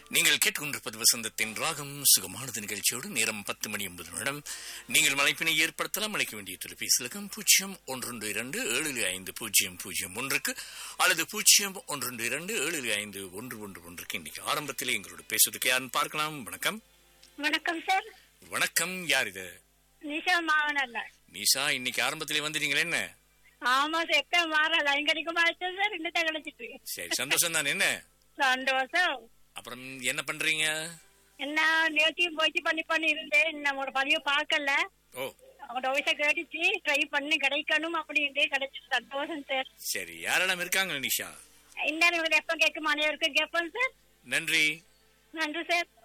நீங்கள் கேட்டுக்கொண்டிருப்பது வசந்தத்தின் ராகம் சுகமானது நிகழ்ச்சியோடு நேரம் பத்து மணி ஒன்பது நிமிடம் நீங்கள் மலைப்பினை ஏற்படுத்தலாம் அழைக்க வேண்டிய தொலைபேசி இலக்கம் பூஜ்ஜியம் ஒன்று இரண்டு ஏழு ஐந்து பூஜ்ஜியம் பூஜ்ஜியம் ஒன்றுக்கு அல்லது பூஜ்ஜியம் ஒன்று இரண்டு ஏழு ஐந்து ஒன்று ஒன்று ஒன்றுக்கு இன்னைக்கு ஆரம்பத்திலே எங்களோட பேசுவதற்கு யாருன்னு பார்க்கலாம் வணக்கம் வணக்கம் சார் வணக்கம் யார் இது நிஷா மாவனல்ல நிஷா இன்னைக்கு ஆரம்பத்திலே வந்துட்டீங்களே என்ன ஆமா சார் எப்ப மாறல எங்கடிக்கும் ஆச்சு சார் இன்னத்தை கிடைச்சிட்டு சரி சந்தோஷம் தானே என்ன சந்தோஷம் அப்புறம் என்ன பண்றீங்க என்ன நேற்றையும் போயிட்டு பண்ணி பண்ணி இருந்தேன் நம்மளோட பதிவு பார்க்கல ஓ அவங்களோட வயசை கேட்டுச்சு ட்ரை பண்ணி கிடைக்கணும் அப்படின்ட்டு கிடைச்சு சந்தோஷம் சார் சரி யாரெல்லாம் இருக்காங்க நிஷா இந்த உங்களுக்கு எப்ப கேட்கும் அனைவருக்கும் கேட்போம் சார் நன்றி நன்றி சார்